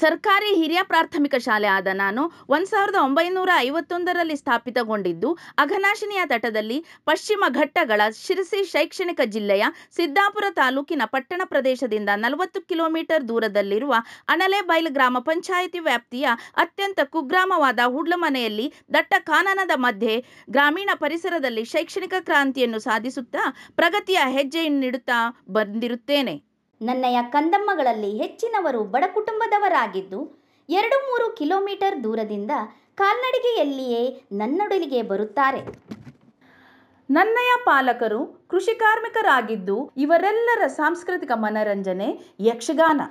ಸರ್ಕಾರಿ ಹಿರಿಯ ಪ್ರಾಥಮಿಕ ಶಾಲೆ ಆದ ನಾನು ಒಂದು ಸಾವಿರದ ಒಂಬೈನೂರ ಐವತ್ತೊಂದರಲ್ಲಿ ಸ್ಥಾಪಿತಗೊಂಡಿದ್ದು ಅಘನಾಶಿನಿಯ ತಟದಲ್ಲಿ ಪಶ್ಚಿಮ ಘಟ್ಟಗಳ ಶಿರಸಿ ಶೈಕ್ಷಣಿಕ ಜಿಲ್ಲೆಯ ಸಿದ್ದಾಪುರ ತಾಲೂಕಿನ ಪಟ್ಟಣ ಪ್ರದೇಶದಿಂದ ನಲವತ್ತು ಕಿಲೋಮೀಟರ್ ದೂರದಲ್ಲಿರುವ ಅಣಲೆಬೈಲ್ ಗ್ರಾಮ ಪಂಚಾಯಿತಿ ವ್ಯಾಪ್ತಿಯ ಅತ್ಯಂತ ಕುಗ್ರಾಮವಾದ ಹುಡ್ಲಮನೆಯಲ್ಲಿ ದಟ್ಟ ಕಾನನದ ಮಧ್ಯೆ ಗ್ರಾಮೀಣ ಪರಿಸರದಲ್ಲಿ ಶೈಕ್ಷಣಿಕ ಕ್ರಾಂತಿಯನ್ನು ಸಾಧಿಸುತ್ತಾ ಪ್ರಗತಿಯ ಹೆಜ್ಜೆಯನ್ನಿಡುತ್ತಾ ಬಂದಿರುತ್ತೇನೆ ನನ್ನಯ ಕಂದಮ್ಮಗಳಲ್ಲಿ ಹೆಚ್ಚಿನವರು ಬಡ ಕುಟುಂಬದವರಾಗಿದ್ದು ಎರಡು ಮೂರು ಕಿಲೋಮೀಟರ್ ದೂರದಿಂದ ಕಾಲ್ನಡಿಗೆಯಲ್ಲಿಯೇ ನನ್ನೊಡಲಿಗೆ ಬರುತ್ತಾರೆ ನನ್ನಯ ಪಾಲಕರು ಕೃಷಿ ಕಾರ್ಮಿಕರಾಗಿದ್ದು ಇವರೆಲ್ಲರ ಸಾಂಸ್ಕೃತಿಕ ಮನರಂಜನೆ ಯಕ್ಷಗಾನ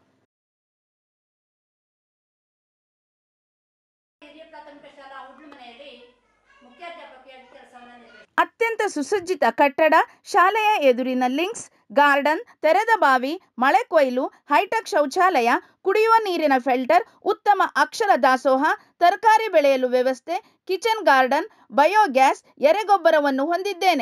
ಹಿರಿಯ ಪ್ರಾಥಮಿಕ ಶಾಲಾ ಹುಡ್ಲುಮನೆಯಲ್ಲಿ ಮುಖ್ಯಾಧ್ಯಾಪಕಿಯಾಗಿ ಕೆಲಸವನ್ನು ನಿರ್ವಹಿಸಿದೆ ಅತ್ಯಂತ ಸುಸಜ್ಜಿತ ಕಟ್ಟಡ ಶಾಲೆಯ ಎದುರಿನ ಲಿಂಕ್ಸ್ ಗಾರ್ಡನ್ ತೆರೆದ ಬಾವಿ ಮಳೆ ಕೊಯ್ಲು ಹೈಟೆಕ್ ಶೌಚಾಲಯ ಕುಡಿಯುವ ನೀರಿನ ಫಿಲ್ಟರ್ ಉತ್ತಮ ಅಕ್ಷರ ದಾಸೋಹ ತರಕಾರಿ ಬೆಳೆಯಲು ವ್ಯವಸ್ಥೆ ಕಿಚನ್ ಗಾರ್ಡನ್ ಬಯೋಗ್ಯಾಸ್ ಎರೆಗೊಬ್ಬರವನ್ನು ಹೊಂದಿದ್ದೇನೆ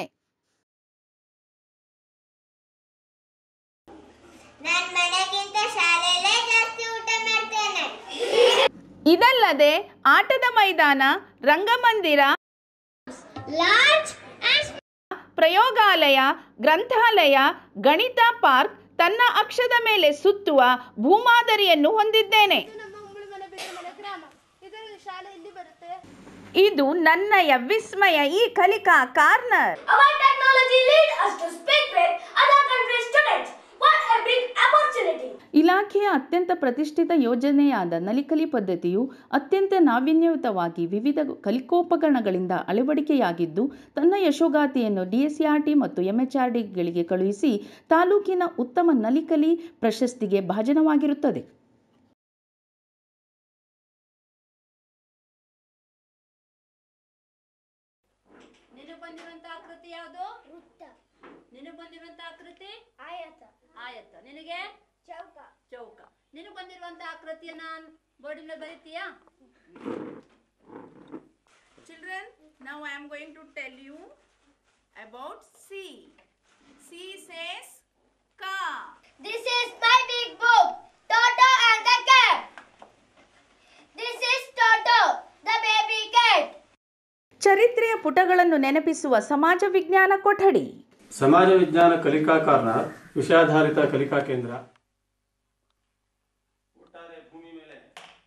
ನಾನ್ ಮನೆಗಿಂತ ಶಾಲೆಯಲ್ಲೇ ಜಾಸ್ತಿ ಊಟ ಮಾಡ್ತೇನೆ ಇದಲ್ಲದೆ ಆಟದ ಮೈದಾನ ರಂಗಮಂದಿರ ಲಾರ್ಜ್ ಪ್ರಯೋಗಾಲಯ ಗ್ರಂಥಾಲಯ ಗಣಿತ ಪಾರ್ಕ್ ತನ್ನ ಅಕ್ಷದ ಮೇಲೆ ಸುತ್ತುವ ಭೂಮಾದರಿಯನ್ನು ಹೊಂದಿದ್ದೇನೆ ನಮ್ಮ ಉಂಬಳಮನೆ ಬೇರೆ ಗ್ರಾಮ ಇದರಲ್ಲಿ ಶಾಲೆ ಎಲ್ಲಿ ಬರುತ್ತೆ ಇದು ನನ್ನಯ ವಿಸ್ಮಯ ಈ ಕಲಿಕಾ corner Our technology lead us to speak with other countries' students. What a big opportunity! ಇಲಾಖೆಯ ಅತ್ಯಂತ ಪ್ರತಿಷ್ಠಿತ ಯೋಜನೆಯಾದ ನಲಿಕಲಿ ಪದ್ಧತಿಯು ಅತ್ಯಂತ ನಾವೀನ್ಯಯುತವಾಗಿ ವಿವಿಧ ಕಲಿಕೋಪಕರಣಗಳಿಂದ ಅಳವಡಿಕೆಯಾಗಿದ್ದು ತನ್ನ ಯಶೋಗಾಥೆಯನ್ನು ಡಿಎಸ್ಸಿಆರ್ಟಿ ಮತ್ತು ಎಂಎಚ್ಆರ್ಡಿಗಳಿಗೆ ಕಳುಹಿಸಿ ತಾಲೂಕಿನ ಉತ್ತಮ ನಲಿಕಲಿ ಪ್ರಶಸ್ತಿಗೆ ಭಾಜನವಾಗಿರುತ್ತದೆ ನಿನಗೆ ಬಂದಿರುವಂತ ಆಕೃತಿ ಯಾವುದು ನಿನಗೆ ಬಂದಿರುವಂತ ಆಕೃತಿ ಆಯತ ಆಯತ ನಿನಗೆ ಚೌಕ ಚೌಕ ನಿನಗೆ ಬಂದಿರುವಂತ ಆಕೃತಿಯನ್ನ ಬೋರ್ಡಿನ ಮೇಲೆ ಬರೀತೀಯಾ Children, now I am going to tell you about C. C says car. This is my big book, Toto and the cat. This is Toto, the baby cat. ಚರಿತ್ರೆಯ ಪುಟಗಳನ್ನು ನೆನಪಿಸುವ ಸಮಾಜ ವಿಜ್ಞಾನ ಕೊಠಡಿ ಸಮಾಜ ವಿಜ್ಞಾನ ಕಲಿಕಾ ಕಾರ್ನರ್ ವಿಷಯಾಧಾರಿತ ಕಲಿಕಾ ಕೇಂದ್ರ ಒಟ್ಟಾರೆ ಭೂಮಿ ಮೇಲೆ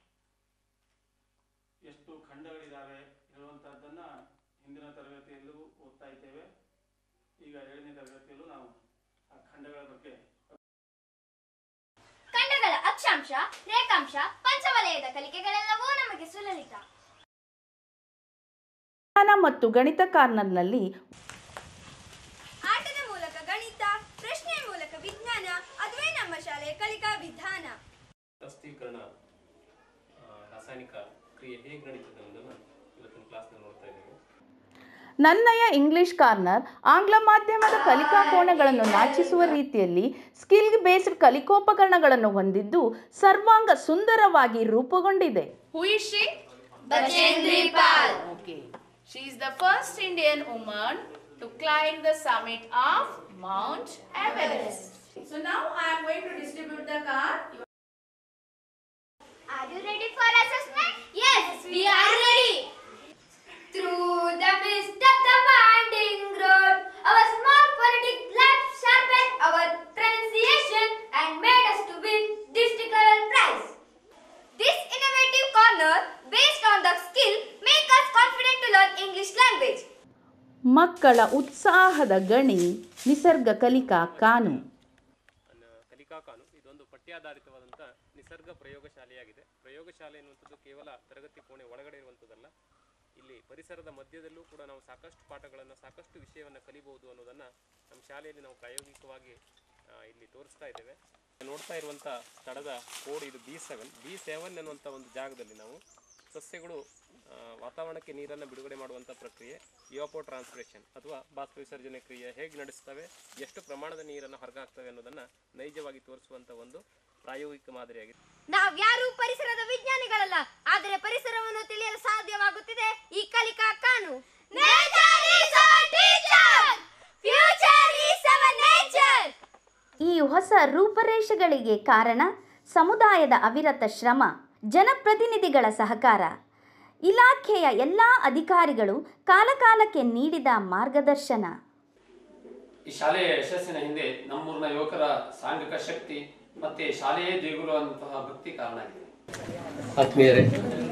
ಎಷ್ಟು ಖಂಡಗಳಿದ್ದಾವೆ ಹೇಳುವಂತಹದ್ದನ್ನ ಹಿಂದಿನ ತರಗತಿಯಲ್ಲೂ ಓದ್ತಾ ಇದ್ದೇವೆ ಈಗ ಏಳನೇ ತರಗತಿಯಲ್ಲೂ ನಾವು ಆ ಖಂಡಗಳ ಬಗ್ಗೆ ಖಂಡಗಳ ಅಕ್ಷಾಂಶ ರೇಖಾಂಶ ಪಂಚವಲಯದ ಕಲಿಕೆಗಳೆಲ್ಲವೂ ನಮಗೆ ಸುಲಲಿತ ವಿಜ್ಞಾನ ಮತ್ತು ಗಣಿತ ಕಾರ್ನರ್ನಲ್ಲಿ ಆಟದ ಮೂಲಕ ಗಣಿತ ಪ್ರಶ್ನೆಯ ಮೂಲಕ ವಿಜ್ಞಾನ ಅದುವೇ ನಮ್ಮ ಶಾಲೆಯ ಕಲಿಕಾ ವಿಧಾನ ಪ್ರಸ್ತೀಕರಣ ರಾಸಾಯನಿಕ ಕ್ರಿಯೆ ಹೇಗೆ ನಡೀತದೆ ಅನ್ನೋದನ್ನು ಇವತ್ತಿನ ಕ್ಲಾಸ್ನಲ್ಲಿ ನೋಡ್ತಾ ಇದ್ದೇವೆ ನನ್ನಯ ಇಂಗ್ಲಿಷ್ ಕಾರ್ನರ್ ಆಂಗ್ಲ ಮಾಧ್ಯಮದ ಕಲಿಕಾ ಕೋಣಗಳನ್ನು ನಾಚಿಸುವ ರೀತಿಯಲ್ಲಿ ಸ್ಕಿಲ್ ಬೇಸ್ಡ್ ಕಲಿಕೋಪಕರಣಗಳನ್ನು ಹೊಂದಿದ್ದು ಸರ್ವಾಂಗ ಸುಂದರವಾಗಿ ರೂಪುಗೊಂಡಿದೆ Who is she? Bachendri Pal. Okay. She is the first Indian woman to climb the summit of Mount Everest. So now I am going to distribute the card. Are you ready for assessment? Yes, we are ready. Through the mist of the winding road, our small politic lab sharpened our pronunciation and made us to win district prize. This innovative corner, based on the skill, make us confident to learn English language. ಮಕ್ಕಳ ಉತ್ಸಾಹದ ಗಣಿ ನಿಸರ್ಗ ಕಲಿಕಾ ಕಾನೂನು ಕಲಿಕಾ ಕಾನೂನು ಇದೊಂದು ಪಠ್ಯಾಧಾರಿತವಾದಂಥ ನಿಸರ್ಗ ಪ್ರಯೋಗಶಾಲೆಯಾಗಿದೆ ಪ್ರಯೋಗಶಾಲೆ ಎನ್ನುವಂಥದ್ದು ಕೇವಲ ತರಗತಿ ಕೋಣೆ ಒಳಗಡೆ ಇರುವಂಥದ್ದಲ್ಲ ಇಲ್ಲಿ ಪರಿಸರದ ಮಧ್ಯದಲ್ಲೂ ಕೂಡ ನಾವು ಸಾಕಷ್ಟು ಪಾಠಗಳನ್ನು ಸಾಕಷ್ಟು ವಿಷಯವನ್ನು ಕಲಿಬಹುದು ಅನ್ನೋದನ್ನು ನಮ್ಮ ಶಾಲೆಯಲ್ಲಿ ನಾವು ಪ್ರಾಯೋಗಿಕವಾಗಿ ಆ, ಇಲ್ಲಿ ತೋರಿಸ್ತಾ ಇದ್ದೇವೆ ನೋಡ್ತಾ ಇರುವಂಥ ಸ್ಥಳದ ಕೋಡ್ ಇದು ಬಿ ಸೆವೆನ್ ಬಿ ಸೆವೆನ್ ಎನ್ನುವಂಥ ಒಂದು ಜಾಗದಲ್ಲಿ ನಾವು ಸಸ್ಯಗಳು ಆ, ವಾತಾವರಣಕ್ಕೆ ನೀರನ್ನು ಬಿಡುಗಡೆ ಮಾಡುವಂಥ ಪ್ರಕ್ರಿಯೆ ಇವಾಪೋ ಟ್ರಾನ್ಸ್ಪಿರೇಷನ್ ಅಥವಾ ಬಾಷ್ಪ ವಿಸರ್ಜನೆ ಕ್ರಿಯೆ ಹೇಗೆ ನಡೆಸ್ತವೆ ಎಷ್ಟು ಪ್ರಮಾಣದ ನೀರನ್ನು ಹೊರಗಾಗ್ತವೆ ಅನ್ನೋದನ್ನು ನೈಜವಾಗಿ ತೋರಿಸುವಂಥ ಒಂದು ಪ್ರಾಯೋಗಿಕ ಮಾದರಿಯಾಗಿದೆ ನಾವ್ಯಾರೂ ಪರಿಸರದ ವಿಜ್ಞಾನಿಗಳಲ್ಲ ಆದರೆ ಪರಿಸರವನ್ನು ತಿಳಿಯಲು ಸಾಧ್ಯವಾಗುತ್ತಿದೆ ಈ ಕಲಿಕಾ ಕಾನು ಫ್ಯೂಚರ್ ಈಸ್ ಅವರ್ ನೇಚರ್ ಈ ಹೊಸ ರೂಪರೇಷೆಗಳಿಗೆ ಕಾರಣ ಸಮುದಾಯದ ಅವಿರತ ಶ್ರಮ ಜನಪ್ರತಿನಿಧಿಗಳ ಸಹಕಾರ ಇಲಾಖೆಯ ಎಲ್ಲ ಅಧಿಕಾರಿಗಳು ಕಾಲಕಾಲಕ್ಕೆ ನೀಡಿದ ಮಾರ್ಗದರ್ಶನ ಈ ಶಾಲೆಯ ಯಶಸ್ಸಿನ ಹಿಂದೆ ನಮ್ಮೂರಿನ ಯುವಕರ ಸಾಂಘಿಕ ಶಕ್ತಿ ಮತ್ತೆ ಶಾಲೆಯೇ ದೇಗುಲು ಅನ್ನುವಂತಹ ಭಕ್ತಿ ಕಾರಣ ಆಗಿದೆ ಆತ್ಮೀಯರೇ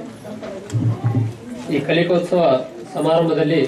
ಈ ಕಲಿಕೋತ್ಸವ ಸಮಾರಂಭದಲ್ಲಿ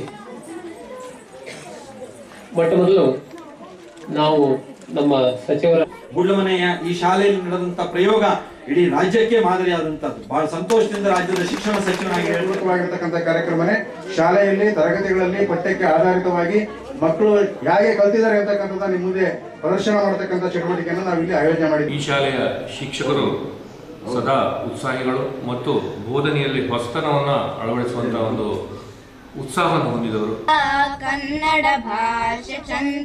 ಮೊಟ್ಟ ಮೊದಲು ನಾವು ನಮ್ಮ ಸಚಿವರ ಗುಡ್ಲಮನೆಯ ಈ ಶಾಲೆಯಲ್ಲಿ ನಡೆದಂತ ಪ್ರಯೋಗ ಇಡೀ ರಾಜ್ಯಕ್ಕೆ ಮಾದರಿಯಾದಂತದ್ದು ಬಹಳ ಸಂತೋಷದಿಂದ ರಾಜ್ಯದ ಶಿಕ್ಷಣ ಸಚಿವನಾಗಿ ಹೇಳ್ಬೇಕು ಪೂರ್ವಕವಾಗಿರ್ತಕ್ಕಂಥ ಕಾರ್ಯಕ್ರಮನೇ ಶಾಲೆಯಲ್ಲಿ ತರಗತಿಗಳಲ್ಲಿ ಪಠ್ಯಕ್ಕೆ ಆಧಾರಿತವಾಗಿ ಮಕ್ಕಳು ಹೇಗೆ ಕಲ್ತಿದ್ದಾರೆ ಅಂತಕ್ಕಂಥದ್ದು ನಿಮ್ಮ ಮುಂದೆ ಪ್ರದರ್ಶನ ಮಾಡತಕ್ಕಂಥ ಚಟುವಟಿಕೆಯನ್ನು ನಾವು ಇಲ್ಲಿ ಆಯೋಜನೆ ಮಾಡಿದ್ವಿ ಈ ಶಾಲೆಯ ಶಿಕ್ಷಕರು ಸದಾ ಉತ್ಸಾಹಿಗಳು ಮತ್ತು ಬೋಧನೆಯಲ್ಲಿ ಹೊಸತನವನ್ನು ಅಳವಡಿಸುವಂತಹ ಒಂದು ಉತ್ಸಾಹವನ್ನು ಹೊಂದಿದವರು ಕನ್ನಡ ಭಾಷೆ ಚಂದ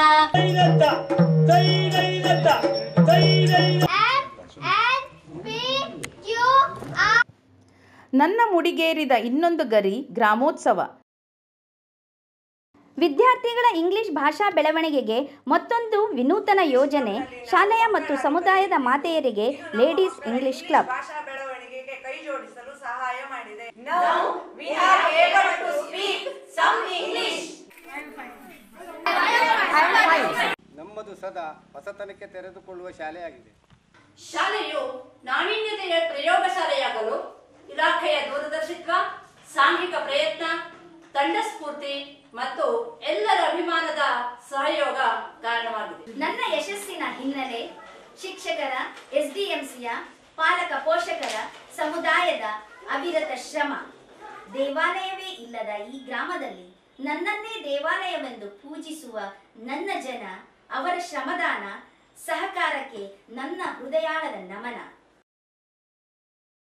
ನನ್ನ ಮುಡಿಗೇರಿದ ಇನ್ನೊಂದು ಗರಿ ಗ್ರಾಮೋತ್ಸವ ವಿದ್ಯಾರ್ಥಿಗಳ ಇಂಗ್ಲಿಷ್ ಭಾಷಾ ಬೆಳವಣಿಗೆಗೆ ಮತ್ತೊಂದು ವಿನೂತನ ಯೋಜನೆ ಶಾಲೆಯ ಮತ್ತು ಸಮುದಾಯದ ಮಾತೆಯರಿಗೆ ಲೇಡೀಸ್ ಇಂಗ್ಲಿಷ್ ಕ್ಲಬ್ ಭಾಷಾ ಬೆಳವಣಿಗೆಗೆ ಕೈ ಜೋಡಿಸಲು ಸಹಾಯ ಮಾಡಿದೆ ನಮ್ಮದು ಸದಾ ಹೊಸತನಕ್ಕೆ ತೆರೆದುಕೊಳ್ಳುವ ಶಾಲೆಯಾಗಿದೆ ಶಾಲೆಯು ನಾವೀನ್ಯತೆಯ ಪ್ರಯೋಗಶಾಲೆಯಾಗಲು ಇಲಾಖೆಯ ದೂರದರ್ಶಿತ್ವ ಸಾಂಘಿಕ ಪ್ರಯತ್ನ ತಂಡ ಸ್ಫೂರ್ತಿ ಮತ್ತು ಎಲ್ಲರ ಅಭಿಮಾನದ ಸಹಯೋಗ ಕಾರಣವಾಗಿದೆ ನನ್ನ ಯಶಸ್ಸಿನ ಹಿನ್ನೆಲೆ ಶಿಕ್ಷಕರ ಎಸ್ಡಿಎಂಸಿಯ ಪಾಲಕ ಪೋಷಕರ ಸಮುದಾಯದ ಅವಿರತ ಶ್ರಮ ದೇವಾಲಯವೇ ಇಲ್ಲದ ಈ ಗ್ರಾಮದಲ್ಲಿ ನನ್ನನ್ನೇ ದೇವಾಲಯವೆಂದು ಪೂಜಿಸುವ ನನ್ನ ಜನ ಅವರ ಶ್ರಮದಾನ ಸಹಕಾರಕ್ಕೆ ನನ್ನ ಹೃದಯಾಳದ ನಮನ